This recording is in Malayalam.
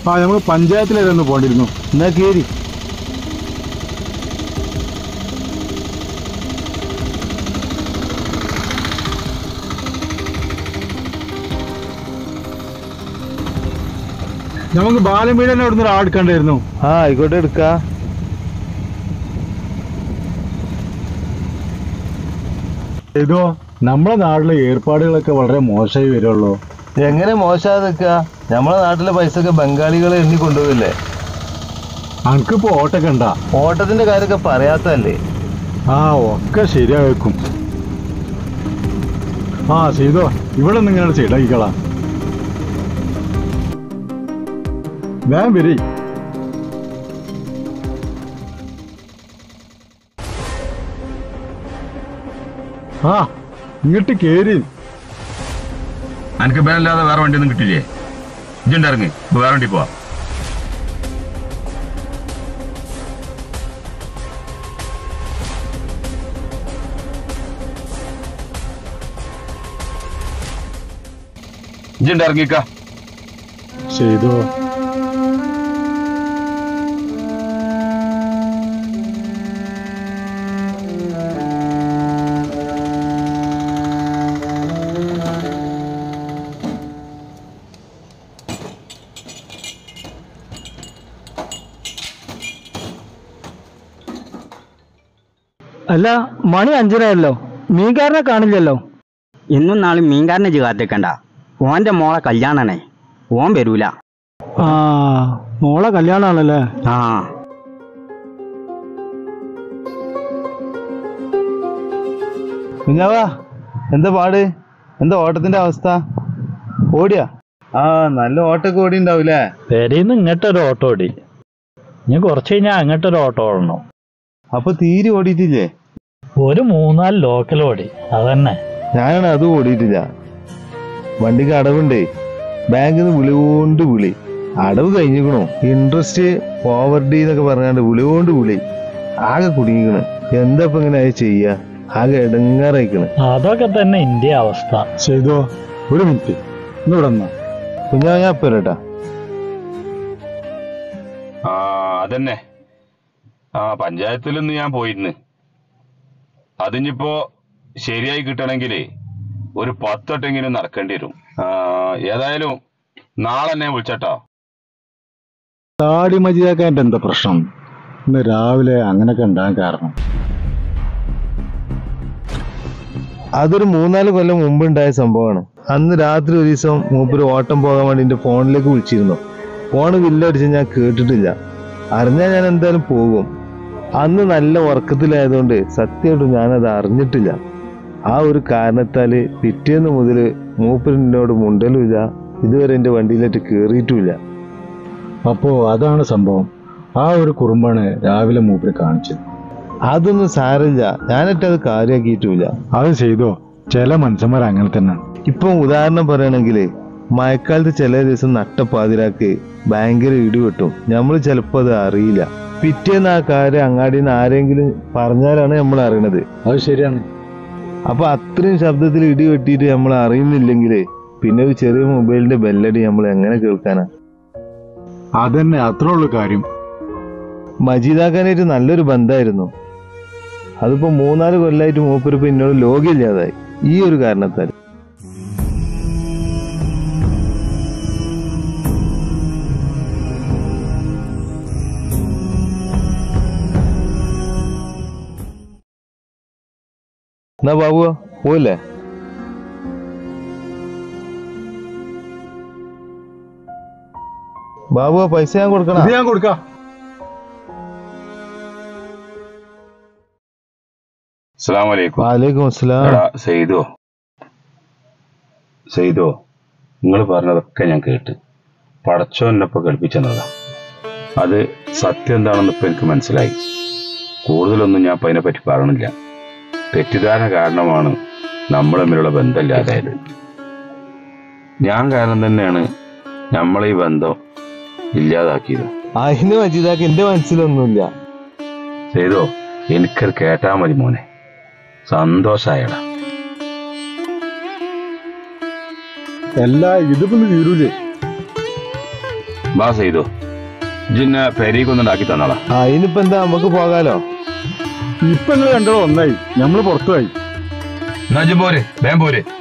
ആ നമുക്ക് പഞ്ചായത്തിലേക്കൊന്ന് പോണ്ടിരുന്നു എന്നാ കേരി നമുക്ക് ബാലമീടനെ അവിടെ നിന്ന് ആടുക്കണ്ടായിരുന്നു ആ ആയിക്കോട്ടെ എടുക്കാ ഇതോ നമ്മളെ നാട്ടിലെ ഏർപ്പാടുകളൊക്കെ വളരെ മോശമായി വരുള്ളൂ എങ്ങനെ മോശാതെ നിൽക്കുക നമ്മളെ നാട്ടിലെ പൈസ ഒക്കെ ബംഗാളികളെ എണ്ണി കൊണ്ടുപോയില്ലേ അനക്കിപ്പോ ഓട്ടൊക്കെ ഉണ്ടാ ഓട്ടത്തിന്റെ കാര്യമൊക്കെ പറയാത്തല്ലേ ആ ഒക്കെ ശരിയാക്കും ആ ചെയ്തോ ഇവിടെ നിങ്ങളുടെ ചെയ്താക്കിക്കളാ വേഗം വരി ആ ഇങ്ങോട്ട് കേറി അനക്ക് ബേനല്ലാതെ വേറെ വണ്ടി ഒന്നും കിട്ടില്ലേ ഇജ്ജുണ്ടിറങ്ങി വേറെ വണ്ടി പോവാ ഇജ്ജുണ്ടിറങ്ങിക്ക ചെയ്തോ അല്ല മണി അഞ്ചരയല്ലോ മീൻകാരനെ കാണില്ലല്ലോ ഇന്നും നാളും മീൻകാരനെ ഇജ്ജ് കാത്തിക്കണ്ട ഓന്റെ മോളെ കല്യാണാണേ ഓൻ വരൂല ആ മോളെ കല്യാണാണല്ലേ ആ കുഞ്ഞാവാ എന്താ പാട് എന്താ ഓട്ടത്തിന്റെ അവസ്ഥ ഓടിയാ ആ നല്ല ഓട്ടൊക്കെ ഓടി ഉണ്ടാവൂലേ പെരേന്ന് ഇങ്ങോട്ടൊരു ഓട്ടോ ഓടി ഇനി കുറച്ച് കഴിഞ്ഞാൽ അങ്ങോട്ടൊരു ഓട്ടോ ഓടണം അപ്പൊ തീരെ ഓടിയിട്ടില്ലേ ഒരു മൂന്നാല് ലോക്കൽ ഓടി അതന്നെ ഞാനാണ് അത് ഓടിയിട്ടില്ല വണ്ടിക്ക് അടവുണ്ടേ ബാങ്കിൽ നിന്ന് വിളി കൊണ്ട് വിളി അടവ് കഴിഞ്ഞിക്കണു ഇൻട്രസ്റ്റ് ഓവർ ഡി എന്നൊക്കെ പറഞ്ഞാണ്ട് വിളി കൊണ്ട് വിളി ആകെ കുടുങ്ങിക്കണ് എന്താ ഇപ്പൊ ഇങ്ങനെ അത് ചെയ്യാ ആകെ ഇടങ്ങാറായിക്കണ് അതൊക്കെ തന്നെ ഇന്ത്യ അവസ്ഥ ചെയ്തോ ഒരു മിനിറ്റ് ഇന്നിവിടെ നിന്നാ കുഞ്ഞാ ഞാൻ ഇപ്പൊ വരാട്ടാ ആ അതന്നെ ആ പഞ്ചായത്തിലൊന്ന് ഞാൻ പോയിരുന്നു അതിനിപ്പോ ശരിയായി കിട്ടണമെങ്കിലേ ഒരു പത്തൊട്ടെങ്കിലും നടക്കേണ്ടി വരും ആ ഏതായാലും നാളെ എന്നെ വിളിച്ചട്ടോ താടി മജിയാക്കാൻ്റെ എന്താ പ്രശ്നം ഇന്ന് രാവിലെ അങ്ങനെയൊക്കെ ഉണ്ടാകാൻ കാരണം അതൊരു മൂന്നാല് കൊല്ലം മുമ്പ് ഉണ്ടായ സംഭവമാണ് അന്ന് രാത്രി ഒരു ദിവസം മൂപ്പര് ഓട്ടം പോകാൻ വേണ്ടി എന്റെ ഫോണിലേക്ക് വിളിച്ചിരുന്നു ഫോണ് വില്ലടിച്ച് ഞാൻ കേട്ടിട്ടില്ല അറിഞ്ഞാൽ ഞാൻ എന്തായാലും പോകും അന്ന് നല്ല ഉറക്കത്തിലായതുകൊണ്ട് സത്യമായിട്ടും ഞാനത് അറിഞ്ഞിട്ടില്ല ആ ഒരു കാരണത്താല് പിറ്റേന്ന് മുതൽ മൂപ്പരിനോട് മുണ്ടലുമില്ല ഇതുവരെ എന്റെ വണ്ടിയിലേക്ക് കയറിയിട്ടുമില്ല അപ്പോ അതാണ് സംഭവം ആ ഒരു കുറുമ്പാണ് രാവിലെ മൂപ്പര് കാണിച്ചത് അതൊന്നും സാരമില്ല ഞാനിട്ട് അത് കാര്യമാക്കിയിട്ടുമില്ല അത് ചെയ്തോ ചില മനുഷ്യന്മാർ അങ്ങനെ തന്നെ ഇപ്പം ഉദാഹരണം പറയുകയാണെങ്കിൽ മഴക്കാലത്ത് ചില ദിവസം നട്ടപ്പാതിരാക്ക് ഭയങ്കര ഇടിവെട്ടും നമ്മൾ ചിലപ്പോൾ അത് അറിയില്ല പിറ്റേന്ന് ആ കാര്യം അങ്ങാടിയിൽ നിന്ന് ആരെങ്കിലും പറഞ്ഞാലാണ് നമ്മൾ അറിയണത് അത് ശരിയാണ് അപ്പൊ അത്രയും ശബ്ദത്തിൽ ഇടി വെട്ടിയിട്ട് നമ്മൾ അറിയുന്നില്ലെങ്കിൽ പിന്നെ ഒരു ചെറിയ മൊബൈലിന്റെ ബെല്ലടി നമ്മൾ എങ്ങനെ കേൾക്കാനാ അതന്നെ അത്രേ ഉള്ളൂ കാര്യം മജീദാക്കാനായിട്ട് നല്ലൊരു ബന്ധമായിരുന്നു അതിപ്പോ മൂന്നാല് കൊല്ലായിട്ട് മൂപ്പരിപ്പോ എന്നോട് ലോകില്ലാതായി ഈ ഒരു കാരണത്താൽ എന്നാ ബാബു പോയില്ലേ ബാബു ആ പൈസ ഞാൻ കൊടുക്കണം ഇത് ഞാൻ കൊടുക്കാം അസ്സാം വലൈക്കും വാലേക്കും അസ്സലാം എടാ സെയ്തോ സെയ്തോ നിങ്ങൾ പറഞ്ഞതൊക്കെ ഞാൻ കേട്ട് പടച്ചോ എന്നൊപ്പം കേൾപ്പിച്ചെന്നതാ അത് സത്യം എന്താണെന്ന് ഇപ്പൊ എനിക്ക് മനസ്സിലായി കൂടുതലൊന്നും ഞാൻ ഇപ്പൊ അതിനെപ്പറ്റി പറയണില്ല തെറ്റിദ്ധാരണ കാരണമാണ് നമ്മൾ തമ്മിലുള്ള ബന്ധമില്ലാതായത് ഞാൻ കാരണം തന്നെയാണ് നമ്മളെ ഈ ബന്ധം ഇല്ലാതാക്കിയത് അതിന് മജീദാക്ക് എന്റെ മനസ്സിലൊന്നുമില്ല ചെയ്തോ എനിക്കത് കേട്ടാ മതി മോനെ സന്തോഷായടാ എല്ലാ ഇതിപ്പോ തീരൂലേ ബാ ചെയ്തു ജിന്നെ പെരീക്കൊന്നും ഉണ്ടാക്കി തന്നോളാം അതിനിപ്പോ എന്താ നമുക്ക് പോകാലോ ഇപ്പൊ നിങ്ങൾ രണ്ടോ ഒന്നായി ഞമ്മള് പുറത്തുപോയി എന്നാ ഇജ്ജ് പോര് വേം പോര്